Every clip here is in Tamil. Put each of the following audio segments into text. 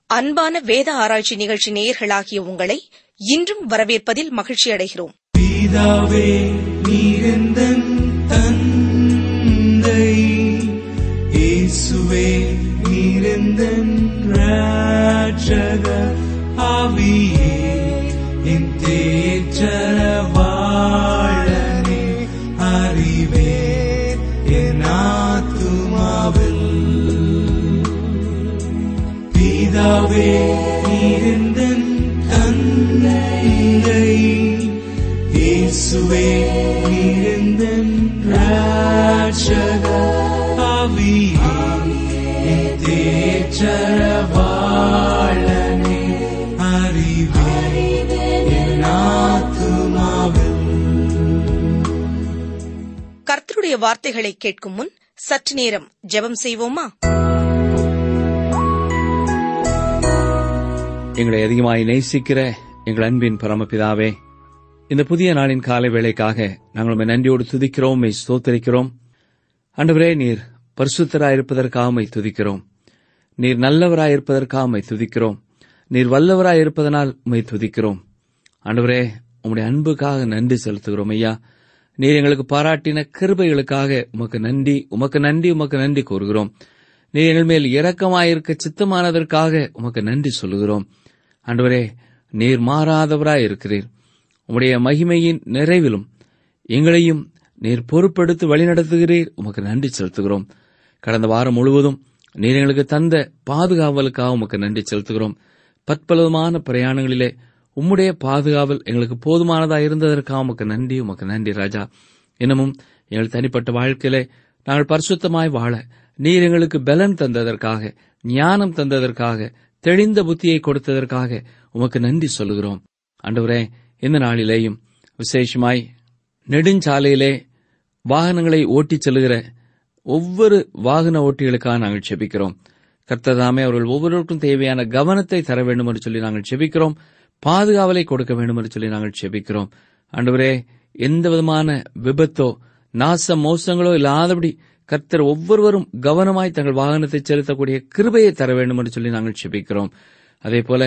அன்பான வேத ஆராய்ச்சி நிகழ்ச்சி நேயர்களாகிய உங்களை இன்றும் வரவேற்பதில் மகிழ்ச்சி அடைகிறோம் பிதாவே நீரெந்தன் தந்தை இயேசுவே நீரெந்தன் ராட்சகர் ஆவியே என் தேற்றரவாளனே அறிவே என் ஆத்துமாவில் பிதாவே நீரெந்தன் தந்தை இயேசுவே நீரெந்தன் ராட்சகர் ஆவியே என் தேற்றரவாளனே அறிவே என் ஆத்துமாவில் கர்த்தருடைய வார்த்தைகளை கேட்கும் முன் சற்று நேரம் ஜெபம் செய்வோமா எங்களை அதிகமாய் நேசிக்கிற எங்கள் அன்பின் பரமபிதாவே இந்த புதிய நாளின் காலை வேளைக்காக நாங்கள் உம்மை நன்றியோடு துதிக்கிறோம் உம்மை ஸ்தோத்தரிக்கிறோம் ஆண்டவரே நீர் பரிசுத்தராயிருப்பதற்காக உம்மை துதிக்கிறோம் நீர் நல்லவராயிருப்பதற்காக உம்மை துதிக்கிறோம் நீர் வல்லவராயிருப்பதனால் உம்மை துதிக்கிறோம் ஆண்டவரே உம்முடைய அன்புக்காக நன்றி செலுத்துகிறோம் ஐயா நீர் எங்களுக்கு பாராட்டின கிருபைகளுக்காக உமக்கு நன்றி உமக்கு நன்றி உமக்கு நன்றி கூறுகிறோம் நீர் எங்கள் மேல் இரக்கமாயிருக்க சித்தமானதற்காக உமக்கு நன்றி சொல்லுகிறோம் ஆண்டவரே நீர் மாறாதவராய் இருக்கிறீர் உம்முடைய மகிமையின் நிறைவிலும் எங்களையும் நீர் பொறுப்பெடுத்து வழிநடத்துகிறீர் உமக்கு நன்றி செலுத்துகிறோம் கடந்த வாரம் முழுவதும் நீர் எங்களுக்கு தந்த பாதுகாவலுக்காக உமக்கு நன்றி செலுத்துகிறோம் பற்பலவிதமான பிரயாணங்களிலே உம்முடைய பாதுகாவல் எங்களுக்கு போதுமானதா இருந்ததற்காக உமக்கு நன்றி உமக்கு நன்றி ராஜா இன்னமும் எங்கள் தனிப்பட்ட வாழ்க்கையிலே நாங்கள் பரிசுத்தமாய் வாழ நீர் எங்களுக்கு பலன் தந்ததற்காக ஞானம் தந்ததற்காக தெளிந்த புத்தியை கொடுத்ததற்காக உமக்கு நன்றி சொல்லுகிறோம் ஆண்டவரே இந்த நாளிலேயும் விசேஷமாய் நெடுஞ்சாலையிலே வாகனங்களை ஓட்டிச் செல்லுகிற ஒவ்வொரு வாகன ஓட்டிகளுக்காக நாங்கள் செபிக்கிறோம் கர்த்ததாமே அவர்கள் ஒவ்வொருவருக்கும் தேவையான கவனத்தை தர வேண்டும் என்று சொல்லி நாங்கள் செபிக்கிறோம் பாதுகாவலை கொடுக்க வேண்டும் என்று சொல்லி நாங்கள் செபிக்கிறோம் ஆண்டவரே எந்த விதமான விபத்தோ நாச மோசங்களோ இல்லாதபடி கர்த்தர் ஒவ்வொருவரும் கவனமாய் தங்கள் வாகனத்தை செலுத்தக்கூடிய கிருபையை தர வேண்டும் என்று சொல்லி நாங்கள் செபிக்கிறோம் அதே போல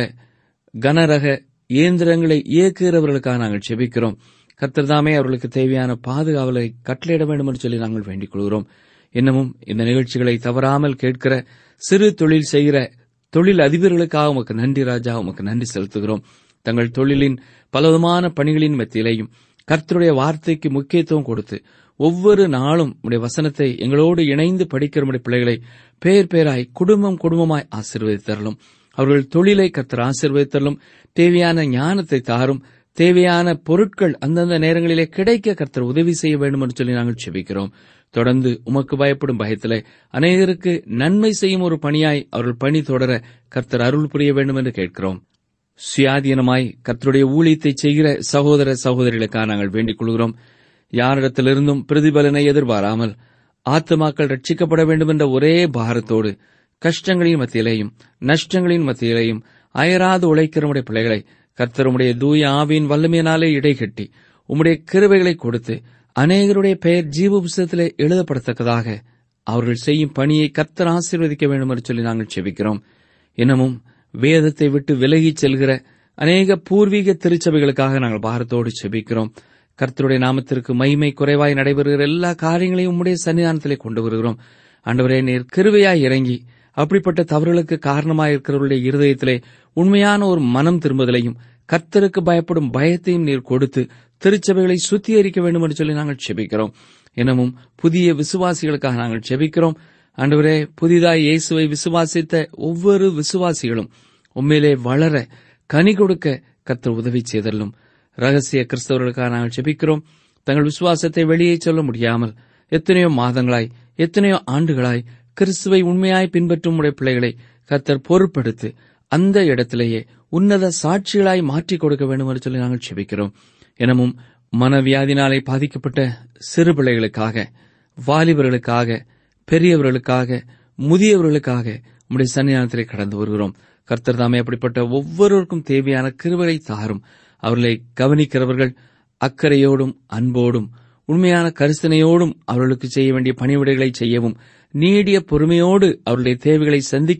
கனரக இயந்திரங்களை இயக்குகிறவர்களுக்காக நாங்கள் செபிக்கிறோம் கர்த்தர் தாமே அவர்களுக்கு தேவையான பாதுகாவலை கட்டளையிட வேண்டும் என்று சொல்லி நாங்கள் வேண்டிக் கொள்கிறோம் இன்னமும் இந்த நிகழ்ச்சிகளை தவறாமல் கேட்கிற சிறு தொழில் செய்கிற தொழில் அதிபர்களுக்காக உமக்கு நன்றி ராஜா உமக்கு நன்றி செலுத்துகிறோம் தங்கள் தொழிலின் பலவிதமான பணிகளின் மத்தியிலேயும் கர்த்தருடைய வார்த்தைக்கு முக்கியத்துவம் கொடுத்து ஒவ்வொரு நாளும் உடைய வசனத்தை எங்களோடு இணைந்து படிக்கிற உடைய பிள்ளைகளை பேர் பேராய் குடும்பம் குடும்பமாய் ஆசீர்வதித்தரலும் அவர்கள் தொழிலை கர்த்தர் ஆசீர்வதித்தரலும் தேவையான ஞானத்தை தாரும் தேவையான பொருட்கள் அந்தந்த நேரங்களிலே கிடைக்க கர்த்தர் உதவி செய்ய வேண்டும் என்று சொல்லி நாங்கள் செபிக்கிறோம் தொடர்ந்து உமக்கு பயப்படும் பயத்திலே அநேகருக்கு நன்மை செய்யும் ஒரு பணியாய் அவர்கள் பணி தொடர கர்த்தர் அருள் புரிய வேண்டும் என்று கேட்கிறோம் சுயாதீனமாய் கர்த்தருடைய ஊழியத்தை செய்கிற சகோதர சகோதரிகளுக்காக நாங்கள் வேண்டிக் கொள்கிறோம் யாரிடத்திலிருந்தும் பிரதிபலனை எதிர்பாராமல் ஆத்துமாக்கள் ரட்சிக்கப்பட வேண்டும் என்ற ஒரே பாரத்தோடு கஷ்டங்களின் மத்தியிலேயும் நஷ்டங்களின் மத்தியிலேயும் அயராது உழைக்கிற உடைய பிள்ளைகளை கர்த்தருடைய தூய ஆவியின் வல்லமையினாலே இடைகட்டி உம்முடைய கிருபைகளை கொடுத்து அநேகருடைய பெயர் ஜீவ புஸ்தகத்திலே எழுதப்படத்தக்கதாக அவர்கள் செய்யும் பணியை கர்த்தர் ஆசீர்வதிக்க வேண்டும் என்று சொல்லி நாங்கள் செபிக்கிறோம் இன்னமும் வேதத்தை விட்டு விலகிச் செல்கிற அநேக பூர்வீக திருச்சபைகளுக்காக நாங்கள் பாரத்தோடு செபிக்கிறோம் கர்த்தருடைய நாமத்திற்கு மகிமை குறைவாய் நடைபெறுகிற எல்லா காரியங்களையும் உம்முடைய சன்னிதானத்திலே கொண்டு வருகிறோம் ஆண்டவரே நீர் கிருவையாய் இறங்கி அப்படிப்பட்ட தவறுகளுக்கு காரணமாயிருக்கிறவருடைய இருதயத்திலே உண்மையான ஒரு மனம் திரும்புதலையும் கர்த்தருக்கு பயப்படும் பயத்தையும் நீர் கொடுத்து திருச்சபைகளை சுத்திகரிக்க வேண்டும் என்று சொல்லி நாங்கள் செபிக்கிறோம் எனவும் புதிய விசுவாசிகளுக்காக நாங்கள் செபிக்கிறோம் ஆண்டவரே புதிதாய் இயேசுவை விசுவாசித்த ஒவ்வொரு விசுவாசிகளும் உண்மையிலே வளர கனி கொடுக்க கர்த்தர் உதவி செய்தல்லும் ரகசிய கிறிஸ்தவர்களுக்காக நாங்கள் செபிக்கிறோம் தங்கள் விசுவாசத்தை வெளியே சொல்ல முடியாமல் எத்தனையோ மாதங்களாய் எத்தனையோ ஆண்டுகளாய் கிறிஸ்துவை உண்மையாய் பின்பற்றும் உடைய பிள்ளைகளை கர்த்தர் பொறுப்படுத்து அந்த இடத்திலேயே உன்னத சாட்சிகளாய் மாற்றிக் கொடுக்க வேண்டும் என்று சொல்லி நாங்கள் செபிக்கிறோம் எனவும் மனவியாதினாலே பாதிக்கப்பட்ட சிறு பிள்ளைகளுக்காக வாலிபர்களுக்காக பெரியவர்களுக்காக முதியவர்களுக்காக உம்முடைய சன்னிதானத்திலே கடந்து வருகிறோம் கர்த்தர் தாமே அப்படிப்பட்ட ஒவ்வொருவருக்கும் தேவையான கிருபைகளை தாரும் அவர்களை கவனிக்கிறவர்கள் அக்கறையோடும் அன்போடும் உண்மையான கரிசனையோடும் அவர்களுக்கு செய்ய வேண்டிய பணிவிடைகளை செய்யவும் நீடிய பொறுமையோடு அவருடைய தேவைகளை சந்திக்கவும்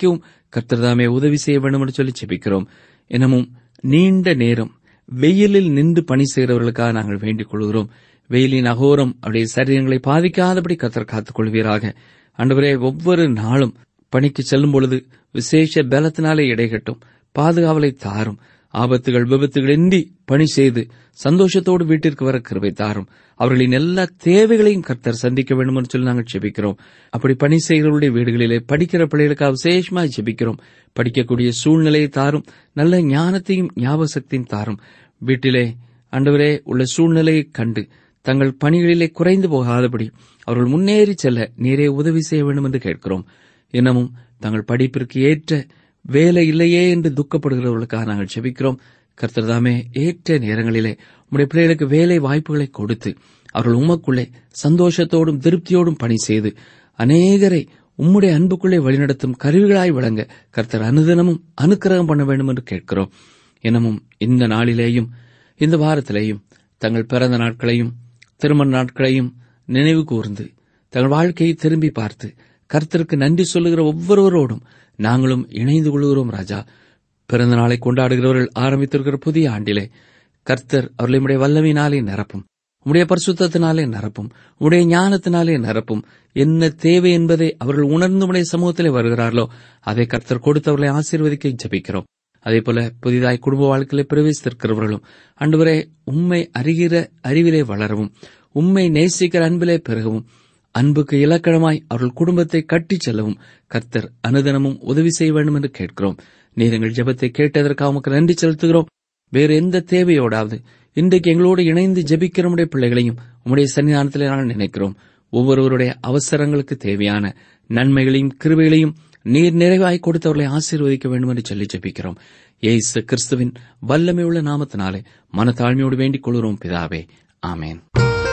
கர்த்தர்தாமே உதவி செய்ய வேண்டும் என்று சொல்லி ஜெபிக்கிறோம் எனமும் நீண்ட நேரம் வெயிலில் நின்று பணி செய்கிறவர்களுக்காக நாங்கள் வேண்டிக் கொள்கிறோம் வெயிலின் அகோரம் அவருடைய சரீரங்களை பாதிக்காதபடி கர்த்தர் காத்துக் கொள்வீராக ஆண்டவரே ஒவ்வொரு நாளும் பணிக்கு செல்லும் பொழுது விசேஷ பலத்தினாலே இடைகட்டும் பாதுகாவலை தாரும் ஆபத்துகள் விபத்துகள் இன்றி பணி செய்து சந்தோஷத்தோடு வீட்டிற்கு வர கிருபை தாரும் அவர்களின் எல்லா தேவைகளையும் கர்த்தர் சந்திக்க வேண்டும் என்று சொல்லி நாங்கள் ஜெபிக்கிறோம் அப்படி பணி செய்கிறவருடைய வீடுகளிலே படிக்கிற பிள்ளைகளுக்காக விசேஷமாக ஜெபிக்கிறோம் படிக்கக்கூடிய சூழ்நிலையை தாரும் நல்ல ஞானத்தையும் ஞாபக சக்தியும் தாரும் வீட்டிலே ஆண்டவரே உள்ள சூழ்நிலையை கண்டு தங்கள் பணிகளிலே குறைந்து போகாதபடி அவர்கள் முன்னேறி செல்ல நீரே உதவி செய்ய வேண்டும் என்று கேட்கிறோம் இன்னமும் தங்கள் படிப்பிற்கு ஏற்ற வேலை இல்லையே என்று துக்கப்படுகிறவர்களுக்காக நாங்கள் செபிக்கிறோம் கர்த்தர்தாமே ஏற்ற நேரங்களிலே உம்முடைய பிள்ளைகளுக்கு வேலை வாய்ப்புகளை கொடுத்து அவர்கள் உமக்குள்ளே சந்தோஷத்தோடும் திருப்தியோடும் பணி செய்து அநேகரை உம்முடைய அன்புக்குள்ளே வழிநடத்தும் கருவிகளாய் விளங்க கர்த்தர் அனுதினமும் அனுக்கிரகம் பண்ண வேண்டும் என்று கேட்கிறோம் இன்னமும் இந்த நாளிலேயும் இந்த வாரத்திலேயும் தங்கள் பிறந்த நாட்களையும் திருமண நாட்களையும் நினைவு கூர்ந்து தங்கள் வாழ்க்கையை திரும்பி பார்த்து கர்த்தருக்கு நன்றி சொல்லுகிற ஒவ்வொருவரோடும் நாங்களும் இணைந்து கொள்கிறோம் ராஜா பிறந்த நாளை கொண்டாடுகிறவர்கள் ஆரம்பித்திருக்கிற புதிய ஆண்டிலே கர்த்தர் அவர்களை உடைய வல்லமையினாலே நிரப்பும் உடைய பரிசுத்தத்தினாலே நிரப்பும் உடைய ஞானத்தினாலே நிரப்பும் என்ன தேவை என்பதை அவர்கள் உணர்ந்து உடைய சமூகத்திலே வருகிறார்களோ அதை கர்த்தர் கொடுத்தவர்களை ஆசீர்வதிக்க ஜபிக்கிறோம் அதே போல புதிதாய் குடும்ப வாழ்க்கையிலே பிரவேசித்திருக்கிறவர்களும் அன்றுவரே உண்மை அறிகிற அறிவிலே வளரவும் உண்மை நேசிக்கிற அன்பிலே பெருகவும் அன்புக்கு இலக்கணமாய் அவர்கள் குடும்பத்தை கட்டிச் செல்லவும் கர்த்தர் அனுதினமும் உதவி செய்ய வேண்டும் என்று கேட்கிறோம் நீர் எங்கள் ஜெபத்தை கேட்டதற்காக உமக்கு நன்றி செலுத்துகிறோம் வேறு எந்த தேவையோடாவது இன்றைக்கு எங்களோடு இணைந்து ஜெபிக்கிற உடைய பிள்ளைகளையும் உம்முடைய சன்னிதானத்திலே நாங்கள் நினைக்கிறோம் ஒவ்வொருவருடைய அவசரங்களுக்கு தேவையான நன்மைகளையும் கிருபைகளையும் நீர் நிறைவாய் கொடுத்தவர்களை ஆசீர்வதிக்க வேண்டும் என்று சொல்லி ஜெபிக்கிறோம் ஏசு கிறிஸ்துவின் வல்லமை உள்ள நாமத்தினாலே மனத்தாழ்மையோடு வேண்டிக் கொள்கிறோம் பிதாவே ஆமேன்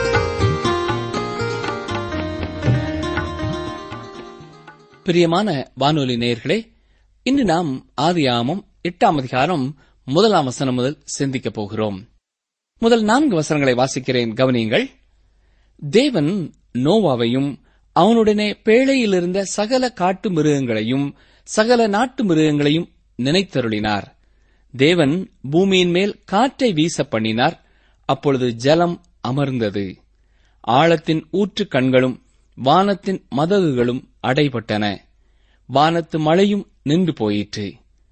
பிரியமான வானொலி நேயர்களே இன்று நாம் ஆதியாமம் எட்டாம் அதிகாரம் முதலாம் வசனம் முதல் சிந்திக்கப் போகிறோம் முதல் நான்கு வசனங்களை வாசிக்கிறேன் கவனியுங்கள் தேவன் நோவாவையும் அவனுடனே பேழையில் இருந்த சகல காட்டு மிருகங்களையும் சகல நாட்டு மிருகங்களையும் நினைத்தருளினார் தேவன் பூமியின் மேல் காற்றை வீச பண்ணினார் அப்பொழுது ஜலம் அமர்ந்தது ஆழத்தின் ஊற்று கண்களும் வானத்தின் மதகுகளும் அடைபட்டன வானத்து மழையும் நின்று போயிற்று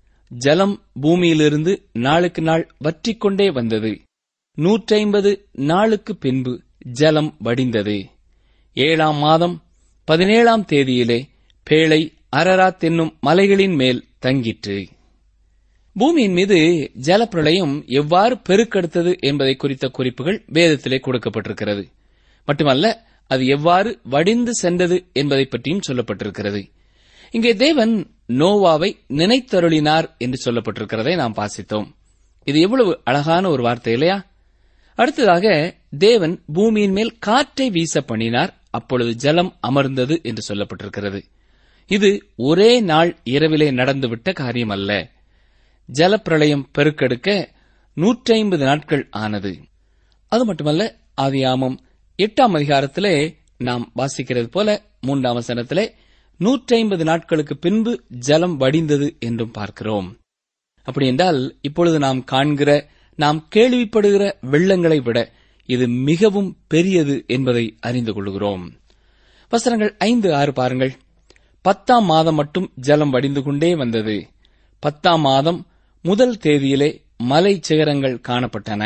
ஜலம் பூமியிலிருந்து நாளுக்கு நாள் வற்றிக்கொண்டே வந்தது நூற்றைம்பது நாளுக்கு பின்பு ஜலம் வடிந்தது ஏழாம் மாதம் பதினேழாம் தேதியிலே பேழை அரராத் என்னும் மலைகளின் மேல் தங்கிற்று பூமியின் மீது ஜலப்பிரளயம் எவ்வாறு பெருக்கெடுத்தது என்பதை குறித்த குறிப்புகள் வேதத்திலே கொடுக்கப்பட்டிருக்கிறது மட்டுமல்ல அது எவ்வாறு வடிந்து சென்றது என்பதை பற்றியும் சொல்லப்பட்டிருக்கிறது இங்கே தேவன் நோவாவை நினைத்தருளினார் என்று சொல்லப்பட்டிருக்கிறதை நாம் வாசித்தோம் இது எவ்வளவு அழகான ஒரு வார்த்தை இல்லையா அடுத்ததாக தேவன் பூமியின் மேல் காற்றை வீச பண்ணினார் அப்பொழுது ஜலம் அமர்ந்தது என்று சொல்லப்பட்டிருக்கிறது இது ஒரே நாள் இரவிலே நடந்துவிட்ட காரியம் அல்ல ஜலப்பிரளயம் பெருக்கெடுக்க நூற்றைம்பது நாட்கள் ஆனது அது மட்டுமல்ல ஆதியாமம் எட்டாம் அதிகாரத்திலே நாம் வாசிக்கிறது போல மூன்றாம் வசனத்திலே நூற்றைம்பது நாட்களுக்கு பின்பு ஜலம் வடிந்தது என்றும் பார்க்கிறோம் அப்படி என்றால் இப்பொழுது நாம் காண்கிற நாம் கேள்விப்படுகிற வெள்ளங்களை விட இது மிகவும் பெரியது என்பதை அறிந்து கொள்கிறோம் வசனங்கள் ஐந்து ஆறு பாருங்கள் பத்தாம் மாதம் மட்டும் ஜலம் வடிந்து கொண்டே வந்தது பத்தாம் மாதம் முதல் தேதியிலே மலை சிகரங்கள் காணப்பட்டன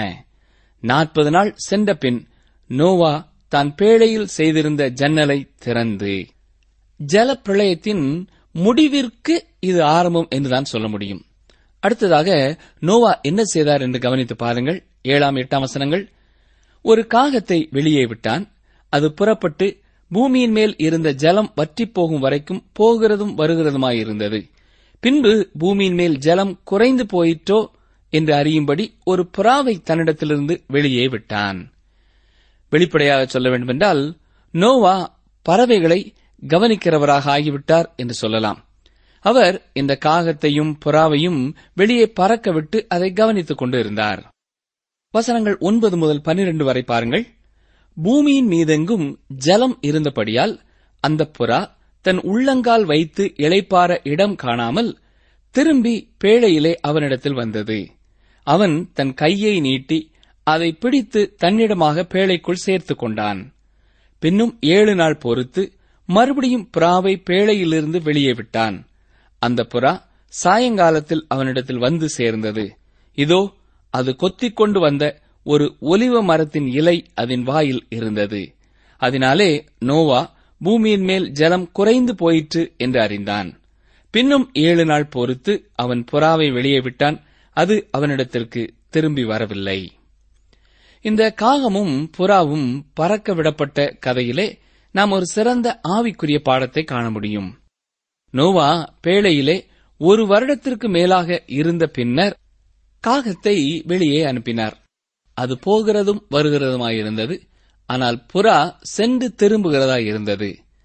நாற்பது நாள் சென்ற பின் நோவா தான் பேழையில் செய்திருந்த ஜன்னலை திறந்து ஜலப்பிரளயத்தின் முடிவிற்கு இது ஆரம்பம் என்றுதான் சொல்ல முடியும் அடுத்ததாக நோவா என்ன செய்தார் என்று கவனித்து பாருங்கள் ஏழாம் எட்டாம் வசனங்கள் ஒரு காகத்தை வெளியே விட்டான் அது புறப்பட்டு பூமியின் மேல் இருந்த ஜலம் வற்றிப் போகும் வரைக்கும் போகிறதும் வருகிறதுமாயிருந்தது பின்பு பூமியின் மேல் ஜலம் குறைந்து போயிற்றோ என்று அறியும்படி ஒரு புறாவை தன்னிடத்திலிருந்து வெளியே விட்டான் வெளிப்படையாக சொல்ல வேண்டுமென்றால் நோவா பறவைகளை கவனிக்கிறவராக ஆகிவிட்டார் என்று சொல்லலாம் அவர் இந்த காகத்தையும் புறாவையும் வெளியே பறக்க விட்டு அதை கவனித்துக் கொண்டு இருந்தார் வசனங்கள் ஒன்பது முதல் பன்னிரண்டு வரை பாருங்கள் பூமியின் மீதெங்கும் ஜலம் இருந்தபடியால் அந்த புறா தன் உள்ளங்கால் வைத்து இளைப்பாற இடம் காணாமல் திரும்பி பேழையிலே அவனிடத்தில் வந்தது அவன் தன் கையை நீட்டி அதை பிடித்து தன்னிடமாக பேழைக்குள் சேர்த்துக் கொண்டான் பின்னும் ஏழு நாள் பொறுத்து மறுபடியும் புறாவை பேழையிலிருந்து வெளியே விட்டான் அந்த புறா சாயங்காலத்தில் அவனிடத்தில் வந்து சேர்ந்தது இதோ அது கொத்திக் கொண்டு வந்த ஒரு ஒலிவ மரத்தின் இலை அதன் வாயில் இருந்தது அதனாலே நோவா பூமியின் மேல் ஜலம் குறைந்து போயிற்று என்று அறிந்தான் பின்னும் ஏழு நாள் பொறுத்து அவன் புறாவை வெளியே விட்டான் அது அவனிடத்திற்கு திரும்பி வரவில்லை இந்த காகமும் புறாவும் பறக்க விடப்பட்ட கதையிலே நாம் ஒரு சிறந்த ஆவிக்குரிய பாடத்தை காண முடியும் நோவா பேழையிலே ஒரு வருடத்திற்கு மேலாக இருந்த பின்னர் காகத்தை வெளியே அனுப்பினார் அது போகிறதும் வருகிறதுமாயிருந்தது ஆனால் புறா சென்று திரும்புகிறதாயிருந்தது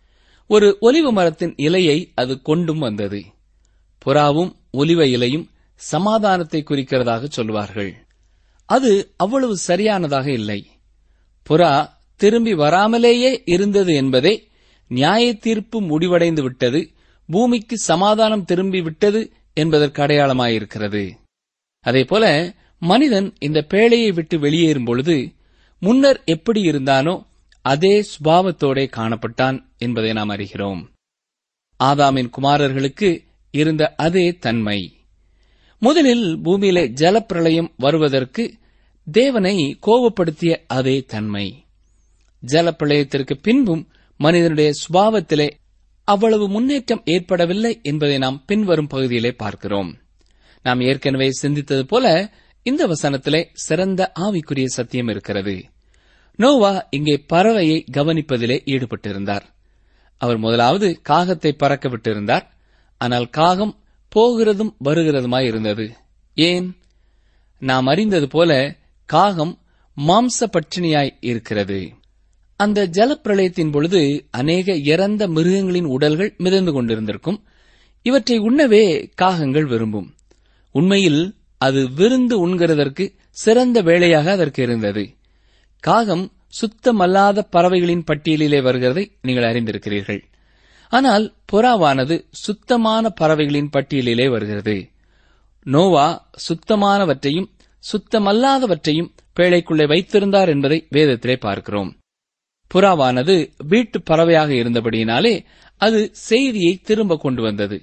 ஒரு ஒலிவ மரத்தின் இலையை அது கொண்டும் வந்தது புறாவும் ஒலிவ இலையும் சமாதானத்தை குறிக்கிறதாக சொல்வார்கள் அது அவ்வளவு சரியானதாக இல்லை புறா திரும்பி வராமலேயே இருந்தது என்பதே நியாய தீர்ப்பு முடிவடைந்து விட்டது பூமிக்கு சமாதானம் திரும்பி விட்டது என்பதற்கு அடையாளமாயிருக்கிறது அதேபோல மனிதன் இந்த பேழையை விட்டு வெளியேறும் பொழுது முன்னர் எப்படி இருந்தானோ அதே சுபாவத்தோடே காணப்பட்டான் என்பதை நாம் அறிகிறோம் ஆதாமின் குமாரர்களுக்கு இருந்த அதே தன்மை முதலில் பூமியிலே ஜலப்பிரளயம் வருவதற்கு தேவனை கோபப்படுத்திய அதே தன்மை ஜலப்பிரளயத்திற்கு பின்பும் மனிதனுடைய சுபாவத்திலே அவ்வளவு முன்னேற்றம் ஏற்படவில்லை என்பதை நாம் பின்வரும் பகுதியிலே பார்க்கிறோம் நாம் ஏற்கனவே சிந்தித்தது போல இந்த வசனத்திலே சிறந்த ஆவிக்குரிய சத்தியம் இருக்கிறது நோவா இங்கே பறவையை கவனிப்பதிலே ஈடுபட்டிருந்தார் அவர் முதலாவது காகத்தை பறக்க விட்டிருந்தார் ஆனால் காகம் போகிறதும் வருகிறதுமாய் இருந்தது ஏன் நாம் அறிந்தது போல காகம் மாம்ச பட்சினியாய் இருக்கிறது அந்த ஜலப்பிரளயத்தின் பொழுது அநேக இறந்த மிருகங்களின் உடல்கள் மிதந்து கொண்டிருந்திருக்கும் இவற்றை உண்ணவே காகங்கள் விரும்பும் உண்மையில் அது விருந்து உண்கிறதற்கு சிறந்த வேளையாக அதற்கு இருந்தது காகம் சுத்தமல்லாத பறவைகளின் பட்டியலிலே வருகிறதை நீங்கள் அறிந்திருக்கிறீர்கள் ஆனால் புறாவானது சுத்தமான பறவைகளின் பட்டியலிலே வருகிறது நோவா சுத்தமானவற்றையும் சுத்தமல்லாதவற்றையும் பேழைக்குள்ளே வைத்திருந்தார் என்பதை வேதத்திலே பார்க்கிறோம் புறாவானது வீட்டு பறவையாக இருந்தபடியினாலே அது செய்தியை திரும்ப கொண்டு வந்தது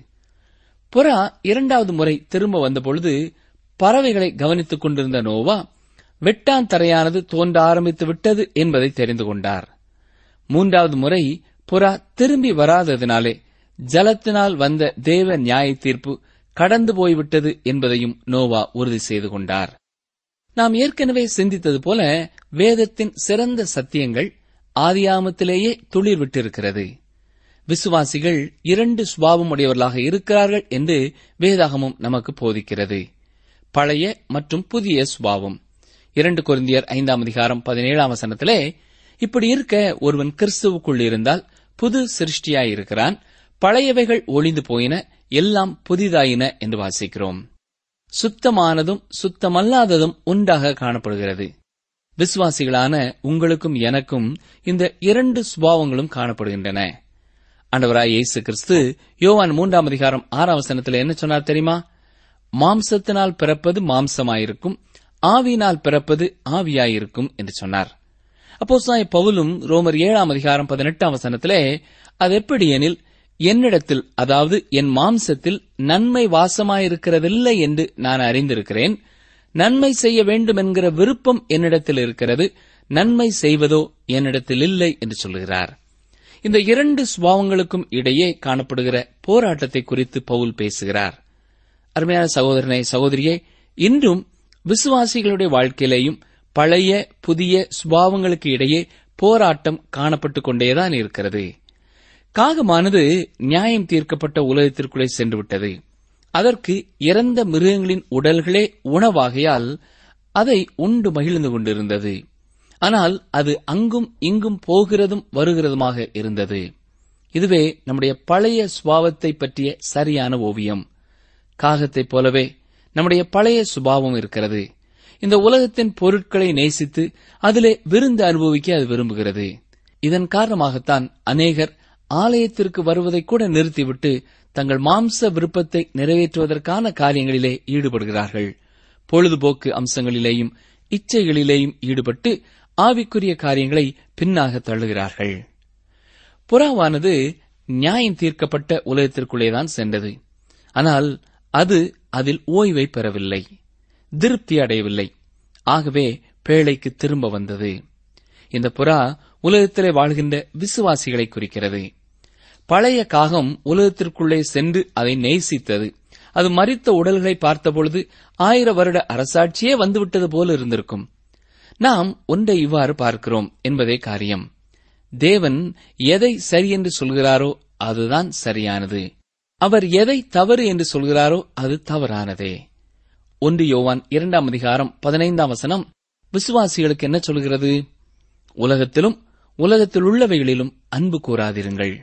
புறா இரண்டாவது முறை திரும்ப வந்தபொழுது பறவைகளை கவனித்துக் கொண்டிருந்த நோவா வெட்டான் தரையானது தோன்ற ஆரம்பித்து விட்டது என்பதை தெரிந்து கொண்டார் மூன்றாவது முறை புறா திரும்பி வராததினாலே ஜலத்தினால் வந்த தேவ நியாய தீர்ப்பு கடந்து போய்விட்டது என்பதையும் நோவா உறுதி செய்து கொண்டார் நாம் ஏற்கனவே சிந்தித்தது போல வேதத்தின் சிறந்த சத்தியங்கள் ஆதியாமத்திலேயே துளிர் விட்டிருக்கிறது விசுவாசிகள் இரண்டு சுபாவம் உடையவர்களாக இருக்கிறார்கள் என்று வேதாகமும் நமக்கு போதிக்கிறது பழைய மற்றும் புதிய சுபாவம் இரண்டு கொரிந்தியர் ஐந்தாம் அதிகாரம் பதினேழாம் வசனத்திலே இப்படி இருக்க ஒருவன் கிறிஸ்துவுக்குள் இருந்தால் புது சிருஷ்டியாயிருக்கிறான் பழையவைகள் ஒளிந்து போயின எல்லாம் புதிதாயின என்று வாசிக்கிறோம் சுத்தமானதும் சுத்தமல்லாததும் உண்டாக காணப்படுகிறது விசுவாசிகளான உங்களுக்கும் எனக்கும் இந்த இரண்டு சுபாவங்களும் காணப்படுகின்றன ஆண்டவராய் இயேசு கிறிஸ்து யோவான் மூன்றாம் அதிகாரம் ஆறாம் வசனத்தில் என்ன சொன்னார் தெரியுமா மாம்சத்தினால் பிறப்பது மாம்சமாயிருக்கும் ஆவியினால் பிறப்பது ஆவியாயிருக்கும் என்று சொன்னார் அப்போ பவுலும் ரோமர் ஏழாம் அதிகாரம் பதினெட்டாம் வசனத்திலே அது எப்படி எனில் என்னிடத்தில் அதாவது என் மாம்சத்தில் நன்மை வாசமாயிருக்கிறதில்லை என்று நான் அறிந்திருக்கிறேன் நன்மை செய்ய வேண்டும் என்கிற விருப்பம் என்னிடத்தில் இருக்கிறது நன்மை செய்வதோ என்னிடத்தில் இல்லை என்று சொல்கிறார் இந்த இரண்டு சுபாவங்களுக்கும் இடையே காணப்படுகிற போராட்டத்தை குறித்து பவுல் பேசுகிறார் அருமையான சகோதரனை சகோதரியே இன்றும் விசுவாசிகளுடைய வாழ்க்கையிலேயும் பழைய புதிய சுபாவங்களுக்கு இடையே போராட்டம் காணப்பட்டுக் கொண்டேதான் இருக்கிறது காகமானது நியாயம் தீர்க்கப்பட்ட உலகத்திற்குள்ளே சென்று விட்டது அதற்கு இறந்த மிருகங்களின் உடல்களே உணவாகையால் அதை உண்டு மகிழ்ந்து கொண்டிருந்தது ஆனால் அது அங்கும் இங்கும் போகிறதும் வருகிறதுமாக இருந்தது இதுவே நம்முடைய பழைய சுபாவத்தை பற்றிய சரியான ஓவியம் காகத்தைப் போலவே நம்முடைய பழைய சுபாவம் இருக்கிறது இந்த உலகத்தின் பொருட்களை நேசித்து அதிலே விருந்து அனுபவிக்க அது விரும்புகிறது இதன் காரணமாகத்தான் அநேகர் ஆலயத்திற்கு வருவதை கூட நிறுத்திவிட்டு தங்கள் மாம்ச விருப்பத்தை நிறைவேற்றுவதற்கான காரியங்களிலே ஈடுபடுகிறார்கள் பொழுதுபோக்கு அம்சங்களிலேயும் இச்சைகளிலேயும் ஈடுபட்டு ஆவிக்குரிய காரியங்களை பின்னாக தள்ளுகிறார்கள் புறாவானது நியாயம் தீர்க்கப்பட்ட உலகத்திற்குள்ளேதான் சென்றது ஆனால் அது அதில் ஓய்வை பெறவில்லை திருப்தி அடையவில்லை ஆகவே பேழைக்கு திரும்ப வந்தது இந்த புறா உலகத்திலே வாழ்கின்ற விசுவாசிகளை குறிக்கிறது பழைய காகம் உலகத்திற்குள்ளே சென்று அதை நேசித்தது அது மரித்த உடல்களை பார்த்தபொழுது ஆயிர வருட அரசாட்சியே வந்துவிட்டது போல இருந்திருக்கும் நாம் ஒன்றை இவ்வாறு பார்க்கிறோம் என்பதே காரியம் தேவன் எதை சரி என்று சொல்கிறாரோ அதுதான் சரியானது அவர் எதை தவறு என்று சொல்கிறாரோ அது தவறானதே ஒன்று யோவான் இரண்டாம் அதிகாரம் பதினைந்தாம் வசனம் விசுவாசிகளுக்கு என்ன சொல்கிறது உலகத்திலும் உலகத்தில் உள்ளவைகளிலும் அன்பு கூறாதிருங்கள்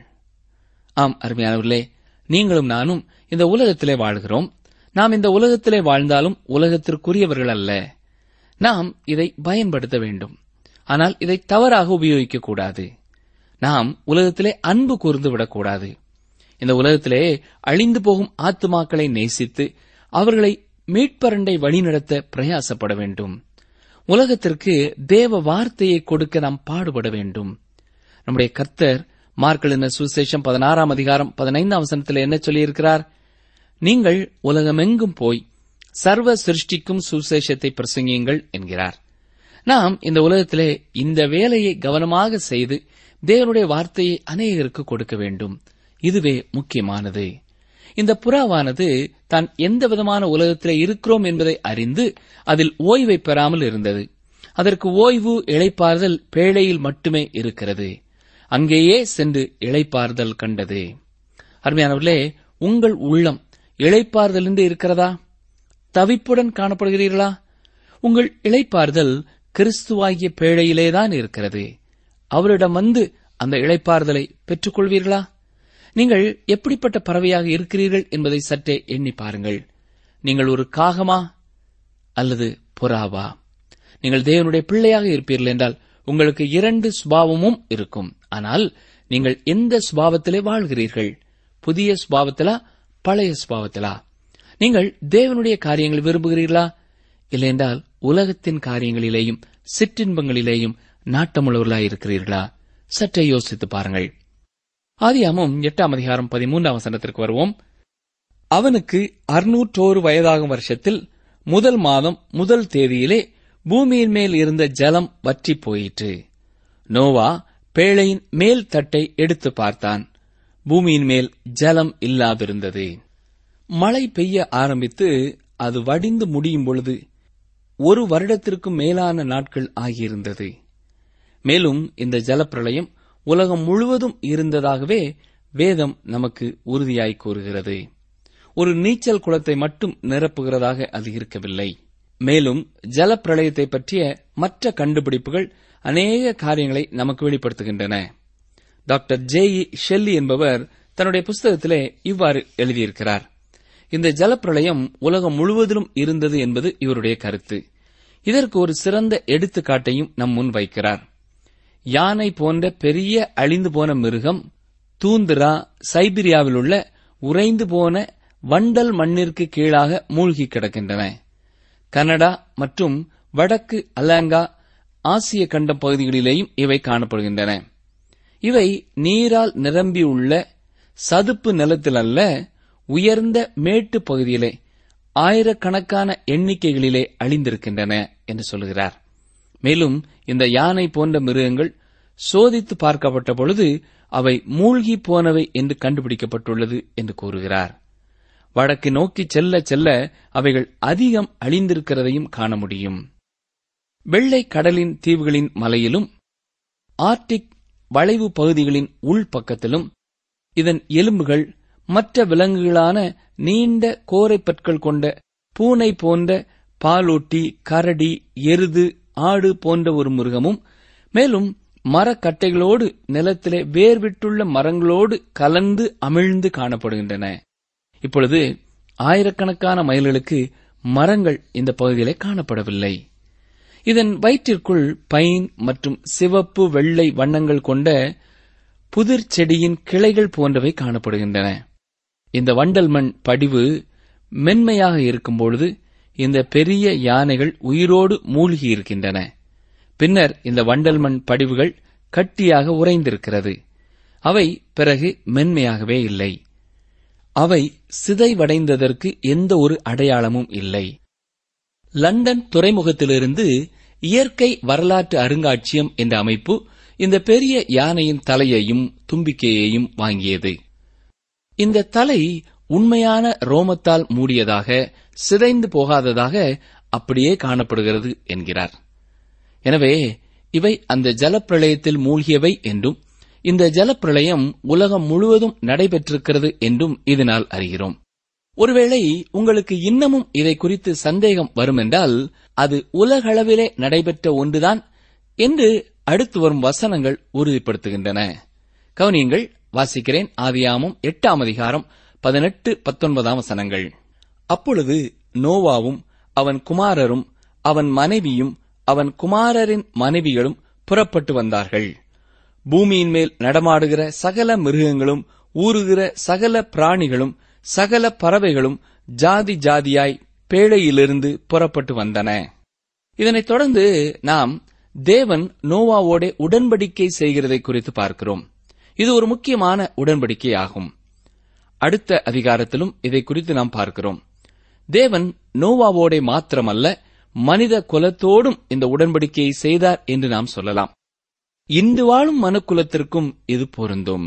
ஆம் அருமையானவர்களே நீங்களும் நானும் இந்த உலகத்திலே வாழ்கிறோம் நாம் இந்த உலகத்திலே வாழ்ந்தாலும் உலகத்திற்குரியவர்கள் அல்ல நாம் இதை பயன்படுத்த வேண்டும் ஆனால் இதை தவறாக உபயோகிக்கக் கூடாது நாம் உலகத்திலே அன்பு கூர்ந்து விடக்கூடாது இந்த உலகத்திலே அழிந்து போகும் ஆத்துமாக்களை நேசித்து அவர்களை மீட்பரண்டை வழிநடத்த பிரயாசப்பட வேண்டும் உலகத்திற்கு தேவ வார்த்தையை கொடுக்க நாம் பாடுபட வேண்டும் நம்முடைய கர்த்தர் மார்க்கலின சுசேஷம் பதினாறாம் அதிகாரம் பதினைந்தாம் வசனத்தில் என்ன சொல்லியிருக்கிறார் நீங்கள் உலகமெங்கும் போய் சர்வ சிருஷ்டிக்கும் சுசேஷத்தை பிரசங்கியுங்கள் என்கிறார் நாம் இந்த உலகத்திலே இந்த வேலையை கவனமாக செய்து தேவனுடைய வார்த்தையை அநேகருக்கு கொடுக்க வேண்டும் இதுவே முக்கியமானது இந்த புறாவானது தான் எந்த விதமான உலகத்திலே இருக்கிறோம் என்பதை அறிந்து அதில் ஓய்வை பெறாமல் இருந்தது அதற்கு ஓய்வு இளைப்பாறுதல் பேழையில் மட்டுமே இருக்கிறது அங்கேயே சென்று இளைப்பாறுதல் கண்டது அருமையானவர்களே உங்கள் உள்ளம் இளைப்பாறுதல் என்று இருக்கிறதா தவிப்புடன் காணப்படுகிறீர்களா உங்கள் இளைப்பாறுதல் கிறிஸ்துவாகிய பேழையிலேதான் இருக்கிறது அவரிடம் வந்து அந்த இளைப்பாறுதலை பெற்றுக்கொள்வீர்களா நீங்கள் எப்படிப்பட்ட பறவையாக இருக்கிறீர்கள் என்பதை சற்றே எண்ணி பாருங்கள் நீங்கள் ஒரு காகமா அல்லது புறாவா நீங்கள் தேவனுடைய பிள்ளையாக இருப்பீர்கள் என்றால் உங்களுக்கு இரண்டு சுபாவமும் இருக்கும் ஆனால் நீங்கள் எந்த சுபாவத்திலே வாழ்கிறீர்கள் புதிய சுபாவத்திலா பழைய சுபாவத்திலா நீங்கள் தேவனுடைய காரியங்களை விரும்புகிறீர்களா இல்லையென்றால் உலகத்தின் காரியங்களிலேயும் சிற்றின்பங்களிலேயும் நாட்டமுள்ளவர்களாய் இருக்கிறீர்களா சற்றே யோசித்து பாருங்கள் ஆதியாமம் எட்டாம் அதிகாரம் பதிமூன்றாம் வசனத்திற்கு வருவோம் அவனுக்கு அறுநூற்றோரு வயதாகும் வருஷத்தில் முதல் மாதம் முதல் தேதியிலே பூமியின் மேல் இருந்த ஜலம் வற்றி போயிற்று நோவா பேழையின் மேல் தட்டை எடுத்து பார்த்தான் பூமியின் மேல் ஜலம் இல்லாதிருந்தது மழை பெய்ய ஆரம்பித்து அது வடிந்து முடியும் பொழுது ஒரு வருடத்திற்கும் மேலான நாட்கள் ஆகியிருந்தது மேலும் இந்த ஜலப்பிரளயம் உலகம் முழுவதும் இருந்ததாகவே வேதம் நமக்கு உறுதியாய் கூறுகிறது ஒரு நீச்சல் குளத்தை மட்டும் நிரப்புகிறதாக அது இருக்கவில்லை மேலும் ஜலப்பிரளயத்தை பற்றிய மற்ற கண்டுபிடிப்புகள் அநேக காரியங்களை நமக்கு வெளிப்படுத்துகின்றன டாக்டர் ஜே இ ஷெல்லி என்பவர் தன்னுடைய புஸ்தகத்திலே இவ்வாறு எழுதியிருக்கிறார் இந்த ஜலப்பிரளயம் உலகம் முழுவதிலும் இருந்தது என்பது இவருடைய கருத்து இதற்கு ஒரு சிறந்த எடுத்துக்காட்டையும் நம் முன் வைக்கிறார் யானை போன்ற பெரிய அழிந்து போன மிருகம் தூந்திரா சைபீரியாவில் உள்ள உறைந்து போன வண்டல் மண்ணிற்கு கீழாக மூழ்கி கிடக்கின்றன கனடா மற்றும் வடக்கு அலாங்கா ஆசிய கண்டம் பகுதிகளிலேயும் இவை காணப்படுகின்றன இவை நீரால் நிரம்பியுள்ள சதுப்பு நிலத்தில் அல்ல உயர்ந்த மேட்டு பகுதியிலே ஆயிரக்கணக்கான எண்ணிக்கைகளிலே அழிந்திருக்கின்றன என்று சொல்கிறார் மேலும் இந்த யானை போன்ற மிருகங்கள் சோதித்து பார்க்கப்பட்ட பொழுது அவை மூழ்கி போனவை என்று கண்டுபிடிக்கப்பட்டுள்ளது என்று கூறுகிறார் வடக்கு நோக்கி செல்ல செல்ல அவைகள் அதிகம் அழிந்திருக்கிறதையும் காண முடியும் வெள்ளை கடலின் தீவுகளின் மலையிலும் ஆர்டிக் வளைவு பகுதிகளின் உள்பக்கத்திலும் இதன் எலும்புகள் மற்ற விலங்குகளான நீண்ட கோரைப்பற்கள் கொண்ட பூனை போன்ற பாலூட்டி கரடி எருது ஆடு போன்ற ஒரு மிருகமும் மேலும் மரக்கட்டைகளோடு நிலத்திலே வேர்விட்டுள்ள மரங்களோடு கலந்து அமிழ்ந்து காணப்படுகின்றன இப்பொழுது ஆயிரக்கணக்கான மைல்களுக்கு மரங்கள் இந்த பகுதியிலே காணப்படவில்லை இதன் வயிற்றிற்குள் பைன் மற்றும் சிவப்பு வெள்ளை வண்ணங்கள் கொண்ட புதிர் செடியின் கிளைகள் போன்றவை காணப்படுகின்றன இந்த வண்டல் மண் படிவு மென்மையாக இருக்கும் பொழுது இந்த பெரிய யானைகள் உயிரோடு மூழ்கி இருக்கின்றன பின்னர் இந்த வண்டல் மண் படிவுகள் கட்டியாக உறைந்திருக்கிறது அவை பிறகு மென்மையாகவே இல்லை அவை சிதைவடைந்ததற்கு எந்த ஒரு அடையாளமும் இல்லை லண்டன் துறைமுகத்திலிருந்து இயற்கை வரலாற்று அருங்காட்சியம் என்ற அமைப்பு இந்த பெரிய யானையின் தலையையும் தும்பிக்கையையும் வாங்கியது இந்த தலை உண்மையான ரோமத்தால் மூடியதாக சிதைந்து போகாததாக அப்படியே காணப்படுகிறது என்கிறார் எனவே இவை அந்த ஜலப்பிரளயத்தில் மூழ்கியவை என்றும் இந்த ஜலப்பிரளயம் உலகம் முழுவதும் நடைபெற்றிருக்கிறது என்றும் இதனால் அறிகிறோம் ஒருவேளை உங்களுக்கு இன்னமும் இதை குறித்து சந்தேகம் வரும் என்றால் அது உலகளவிலே நடைபெற்ற ஒன்றுதான் என்று அடுத்து வரும் வசனங்கள் உறுதிப்படுத்துகின்றன கவனியங்கள் வாசிக்கிறேன் ஆதியாமும் எட்டாம் அதிகாரம் பதினெட்டு பத்தொன்பதாம் வசனங்கள் அப்பொழுது நோவாவும் அவன் குமாரரும் அவன் மனைவியும் அவன் குமாரரின் மனைவிகளும் புறப்பட்டு வந்தார்கள் பூமியின் மேல் நடமாடுகிற சகல மிருகங்களும் ஊறுகிற சகல பிராணிகளும் சகல பறவைகளும் ஜாதி ஜாதியாய் பேழையிலிருந்து புறப்பட்டு வந்தன இதனைத் தொடர்ந்து நாம் தேவன் நோவாவோட உடன்படிக்கை செய்கிறதை குறித்து பார்க்கிறோம் இது ஒரு முக்கியமான உடன்படிக்கை ஆகும் அடுத்த அதிகாரத்திலும் இதை குறித்து நாம் பார்க்கிறோம் தேவன் நோவாவோட மாத்திரமல்ல மனித குலத்தோடும் இந்த உடன்படிக்கையை செய்தார் என்று நாம் சொல்லலாம் இன்று வாழும் மனுக்குலத்திற்கும் இது பொருந்தும்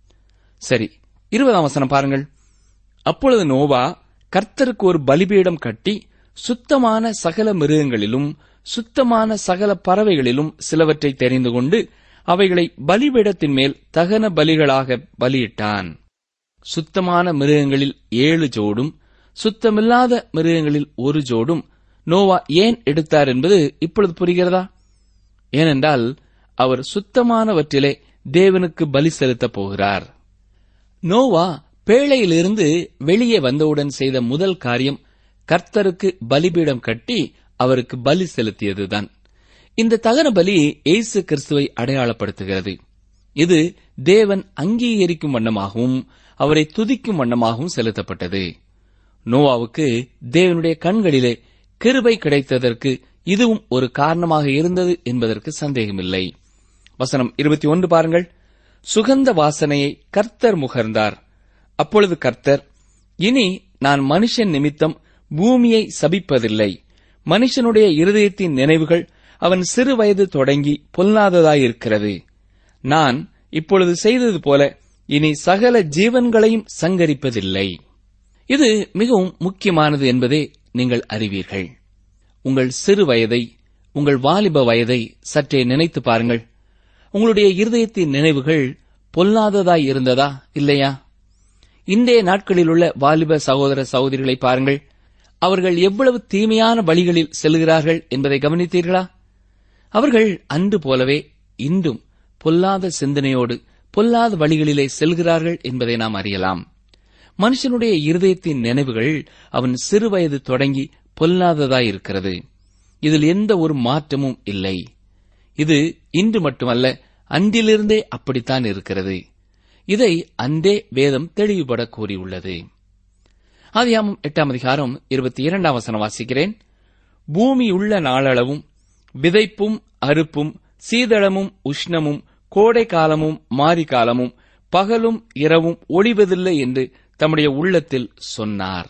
சரி இருபதாம் வசனம் பாருங்கள் அப்பொழுது நோவா கர்த்தருக்கு ஒரு பலிபீடம் கட்டி சுத்தமான சகல மிருகங்களிலும் சுத்தமான சகல பறவைகளிலும் சிலவற்றை தெரிந்து கொண்டு அவைகளை பலிபீடத்தின் மேல் தகன பலிகளாக பலியிட்டான் சுத்தமான மிருகங்களில் ஏழு ஜோடும் சுத்தமில்லாத மிருகங்களில் ஒரு ஜோடும் நோவா ஏன் எடுத்தார் என்பது இப்பொழுது புரிகிறதா ஏனென்றால் அவர் சுத்தமானவற்றிலே தேவனுக்கு பலி செலுத்தப் போகிறார் நோவா பேழையிலிருந்து வெளியே வந்தவுடன் செய்த முதல் காரியம் கர்த்தருக்கு பலிபீடம் கட்டி அவருக்கு பலி செலுத்தியதுதான் இந்த தகன பலி இயேசு கிறிஸ்துவை அடையாளப்படுத்துகிறது இது தேவன் அங்கீகரிக்கும் வண்ணமாகவும் அவரை துதிக்கும் வண்ணமாகவும் செலுத்தப்பட்டது நோவாவுக்கு தேவனுடைய கண்களிலே கிருபை கிடைத்ததற்கு இதுவும் ஒரு காரணமாக இருந்தது என்பதற்கு சந்தேகமில்லை வசனம் இருபத்தி ஒன்று பாருங்கள் சுகந்த வாசனையை கர்த்தர் முகர்ந்தார் அப்பொழுது கர்த்தர் இனி நான் மனுஷன் நிமித்தம் பூமியை சபிப்பதில்லை மனுஷனுடைய இருதயத்தின் நினைவுகள் அவன் சிறு வயது தொடங்கி பொல்லாததாயிருக்கிறது நான் இப்பொழுது செய்தது போல இனி சகல ஜீவன்களையும் சங்கரிப்பதில்லை இது மிகவும் முக்கியமானது என்பதை நீங்கள் அறிவீர்கள் உங்கள் சிறு வயதை உங்கள் வாலிப வயதை சற்றே நினைத்து பாருங்கள் உங்களுடைய இருதயத்தின் நினைவுகள் பொல்லாததாய் இருந்ததா இல்லையா இன்றைய நாட்களில் உள்ள வாலிப சகோதர சகோதரிகளை பாருங்கள் அவர்கள் எவ்வளவு தீமையான வழிகளில் செல்கிறார்கள் என்பதை கவனித்தீர்களா அவர்கள் அன்று போலவே இன்றும் பொல்லாத சிந்தனையோடு பொல்லாத வழிகளிலே செல்கிறார்கள் என்பதை நாம் அறியலாம் மனுஷனுடைய இருதயத்தின் நினைவுகள் அவன் சிறுவயது தொடங்கி பொல்லாததாயிருக்கிறது இதில் எந்த ஒரு மாற்றமும் இல்லை இது இன்று மட்டுமல்ல அன்றிலிருந்தே அப்படித்தான் இருக்கிறது இதை அன்றே வேதம் தெளிவுபட கூறியுள்ளது ஆதியாமம் எட்டாம் அதிகாரம் இருபத்தி இரண்டாம் வசனம் வாசிக்கிறேன் பூமி உள்ள நாளளவும் விதைப்பும் அறுப்பும் சீதளமும் உஷ்ணமும் கோடை காலமும் மாரி காலமும் பகலும் இரவும் ஒளிவதில்லை என்று தம்முடைய உள்ளத்தில் சொன்னார்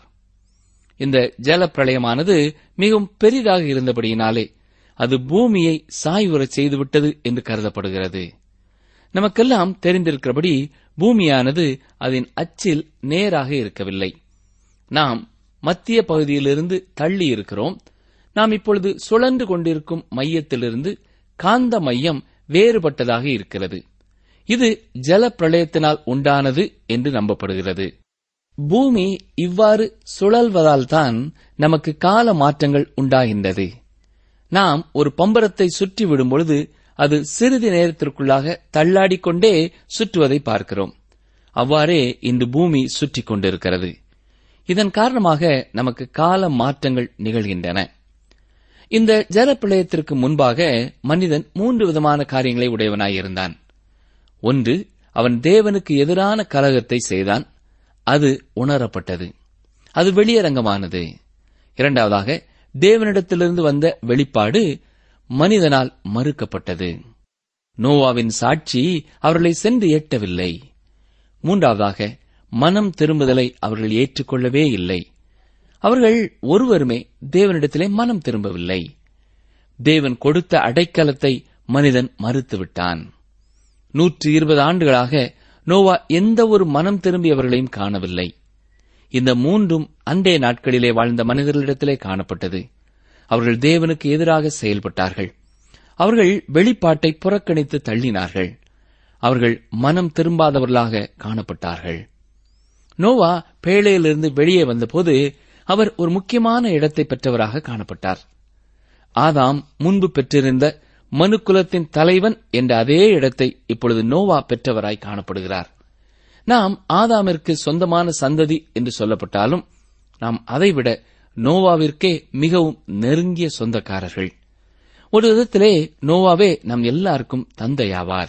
இந்த ஜலப்பிரளயமானது மிகவும் பெரிதாக இருந்தபடியினாலே அது பூமியை சாய்வுறச் செய்துவிட்டது என்று கருதப்படுகிறது நமக்கெல்லாம் தெரிந்திருக்கிறபடி பூமியானது அதன் அச்சில் நேராக இருக்கவில்லை நாம் மத்திய பகுதியிலிருந்து தள்ளி இருக்கிறோம் நாம் இப்பொழுது சுழன்று கொண்டிருக்கும் மையத்திலிருந்து காந்த மையம் வேறுபட்டதாக இருக்கிறது இது ஜல பிரளயத்தினால் உண்டானது என்று நம்பப்படுகிறது பூமி இவ்வாறு சுழல்வதால் தான் நமக்கு கால மாற்றங்கள் உண்டாகின்றது நாம் ஒரு பம்பரத்தை சுற்றி விடும் பொழுது அது சிறிது நேரத்திற்குள்ளாக தள்ளாடிக்கொண்டே சுற்றுவதை பார்க்கிறோம் அவ்வாறே இன்று பூமி சுற்றிக் கொண்டிருக்கிறது இதன் காரணமாக நமக்கு கால மாற்றங்கள் நிகழ்கின்றன இந்த ஜலப்பிரளயத்திற்கு முன்பாக மனிதன் மூன்று விதமான காரியங்களை உடையவனாயிருந்தான் ஒன்று அவன் தேவனுக்கு எதிரான கலகத்தை செய்தான் அது உணரப்பட்டது அது வெளியரங்கமானது இரண்டாவதாக தேவனிடத்திலிருந்து வந்த வெளிப்பாடு மனிதனால் மறுக்கப்பட்டது நோவாவின் சாட்சி அவர்களை சென்று எட்டவில்லை மூன்றாவதாக மனம் திரும்புதலை அவர்கள் ஏற்றுக்கொள்ளவே இல்லை அவர்கள் ஒருவருமே தேவனிடத்திலே மனம் திரும்பவில்லை தேவன் கொடுத்த அடைக்கலத்தை மனிதன் மறுத்துவிட்டான் நூற்று இருபது ஆண்டுகளாக நோவா எந்த ஒரு மனம் திரும்பியவர்களையும் காணவில்லை இந்த மூன்றும் அன்றைய நாட்களிலே வாழ்ந்த மனிதர்களிடத்திலே காணப்பட்டது அவர்கள் தேவனுக்கு எதிராக செயல்பட்டார்கள் அவர்கள் வெளிப்பாட்டை புறக்கணித்து தள்ளினார்கள் அவர்கள் மனம் திரும்பாதவர்களாக காணப்பட்டார்கள் நோவா பேழையிலிருந்து வெளியே வந்தபோது அவர் ஒரு முக்கியமான இடத்தை பெற்றவராக காணப்பட்டார் ஆதாம் முன்பு பெற்றிருந்த மனுக்குலத்தின் தலைவன் என்ற அதே இடத்தை இப்பொழுது நோவா பெற்றவராய் காணப்படுகிறார் நாம் ஆதாமிற்கு சொந்தமான சந்ததி என்று சொல்லப்பட்டாலும் நாம் அதைவிட நோவாவிற்கே மிகவும் நெருங்கிய சொந்தக்காரர்கள் ஒரு விதத்திலே நோவாவே நம் எல்லாருக்கும் தந்தையாவார்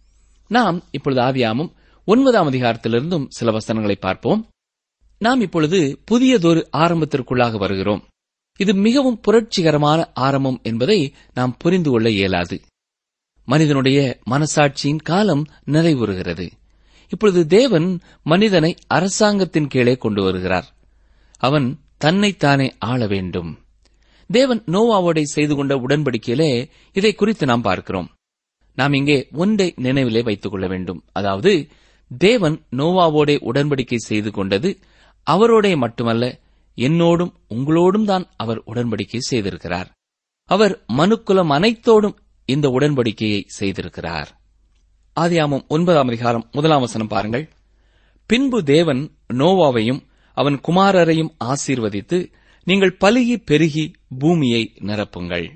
நாம் இப்பொழுது ஆதியாமும் ஒன்பதாம் அதிகாரத்திலிருந்தும் சில வசனங்களை பார்ப்போம் நாம் இப்பொழுது புதியதொரு ஆரம்பத்திற்குள்ளாக வருகிறோம் இது மிகவும் புரட்சிகரமான ஆரம்பம் என்பதை நாம் புரிந்து கொள்ள இயலாது மனிதனுடைய மனசாட்சியின் காலம் நிறைவுறுகிறது இப்பொழுது தேவன் மனிதனை அரசாங்கத்தின் கீழே கொண்டு வருகிறார் அவன் தன்னைத்தானே ஆள வேண்டும் தேவன் நோவாவோடை செய்து கொண்ட உடன்படிக்கையிலே இதை குறித்து நாம் பார்க்கிறோம் நாம் இங்கே ஒன்றை நினைவிலே வைத்துக் கொள்ள வேண்டும் அதாவது தேவன் நோவாவோடே உடன்படிக்கை செய்து கொண்டது அவரோடே மட்டுமல்ல என்னோடும் உங்களோடும் தான் அவர் உடன்படிக்கை செய்திருக்கிறார் அவர் மனுக்குலம் அனைத்தோடும் இந்த உடன்படிக்கையை செய்திருக்கிறார் ஆதியாமம் ஒன்பதாம் அதிகாரம் முதலாம் வசனம் பாருங்கள் பின்பு தேவன் நோவாவையும் அவன் குமாரரையும் ஆசீர்வதித்து நீங்கள் பலுகி பெருகி பூமியை நிரப்புங்கள்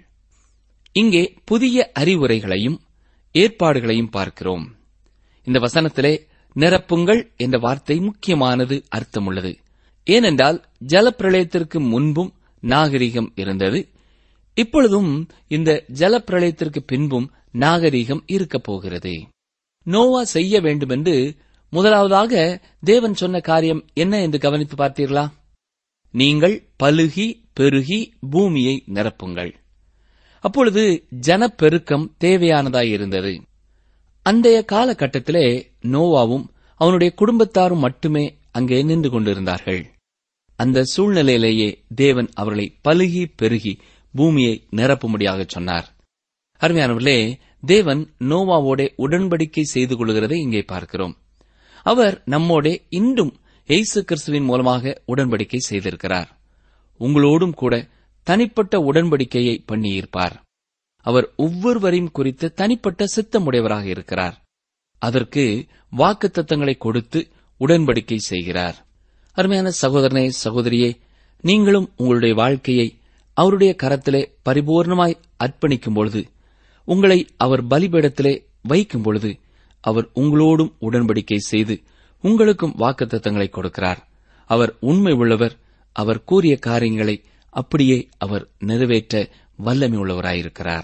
இங்கே புதிய அறிவுரைகளையும் ஏற்பாடுகளையும் பார்க்கிறோம் இந்த வசனத்திலே நிரப்புங்கள் என்ற வார்த்தை முக்கியமானது அர்த்தமுள்ளது ஏனென்றால் ஜலப்பிரளயத்திற்கு முன்பும் நாகரிகம் இருந்தது இப்பொழுதும் இந்த ஜலப்பிரளயத்திற்கு பின்பும் நாகரிகம் இருக்கப் போகிறது நோவா செய்ய வேண்டுமென்று முதலாவதாக தேவன் சொன்ன காரியம் என்ன என்று கவனித்து பார்த்தீர்களா நீங்கள் பலுகி பெருகி பூமியை நிரப்புங்கள் அப்பொழுது ஜனப்பெருக்கம் தேவையானதாய் இருந்தது அன்றைய காலகட்டத்திலே நோவாவும் அவனுடைய குடும்பத்தாரும் மட்டுமே அங்கே நின்று கொண்டிருந்தார்கள் அந்த சூழ்நிலையிலேயே தேவன் அவர்களை பலுகி பெருகி பூமியை நிரப்பும்படியாக சொன்னார் அருமையானவர்களே தேவன் நோவாவோட உடன்படிக்கை செய்து கொள்கிறதை இங்கே பார்க்கிறோம் அவர் நம்மோடே இன்றும் இயேசு கிறிஸ்துவின் மூலமாக உடன்படிக்கை செய்திருக்கிறார் உங்களோடும் கூட தனிப்பட்ட உடன்படிக்கையை பண்ணியிருப்பார் அவர் ஒவ்வொருவரையும் குறித்து தனிப்பட்ட சித்தமுடையவராக இருக்கிறார் அதற்கு வாக்குத்தத்தங்களை கொடுத்து உடன்படிக்கை செய்கிறார் அருமையான சகோதரனே சகோதரியே நீங்களும் உங்களுடைய வாழ்க்கையை அவருடைய கரத்திலே பரிபூர்ணமாய் அர்ப்பணிக்கும் பொழுது உங்களை அவர் பலிபீடத்திலே வைக்கும் பொழுது அவர் உங்களோடும் உடன்படிக்கை செய்து உங்களுக்கும் வாக்குத்தத்தங்களை கொடுக்கிறார் அவர் உண்மை உள்ளவர் அவர் கூறிய காரியங்களை அப்படியே அவர் நிறைவேற்ற வல்லமை உள்ளவராயிருக்கிறார்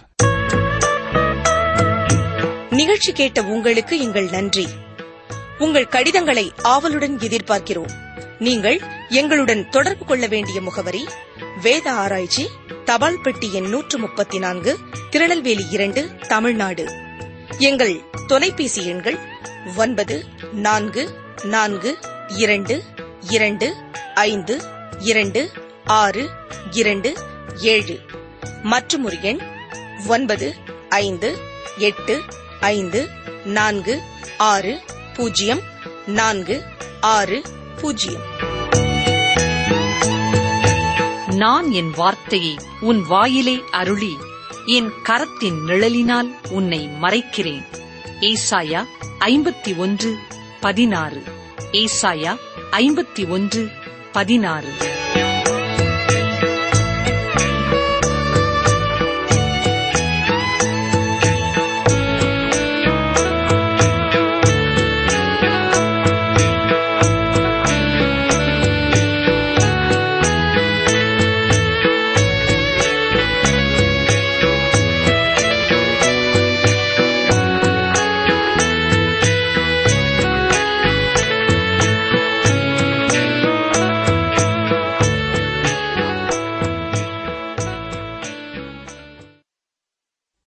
நிகழ்ச்சி கேட்ட உங்களுக்கு எங்கள் நன்றி உங்கள் கடிதங்களை ஆவலுடன் எதிர்பார்க்கிறோம் நீங்கள் எங்களுடன் தொடர்பு கொள்ள வேண்டிய முகவரி வேத ஆராய்ச்சி தபால் பெட்டி எண் நூற்று முப்பத்தி நான்கு திருநெல்வேலி இரண்டு தமிழ்நாடு எங்கள் தொலைபேசி எண்கள் ஒன்பது நான்கு நான்கு இரண்டு இரண்டு ஐந்து இரண்டு ஆறு இரண்டு ஏழு மற்றும் ஒரு எண் ஒன்பது ஐந்து எட்டு ஐந்து நான்கு ஆறு பூஜ்ஜியம் நான்கு ஆறு பூஜ்ஜியம் நான் என் வார்த்தையை உன் வாயிலே அருளி என் கரத்தின் நிழலினால் உன்னை மறைக்கிறேன் ஏசாயா ஐம்பத்தி ஒன்று பதினாறு ஏசாயா ஐம்பத்தி ஒன்று பதினாறு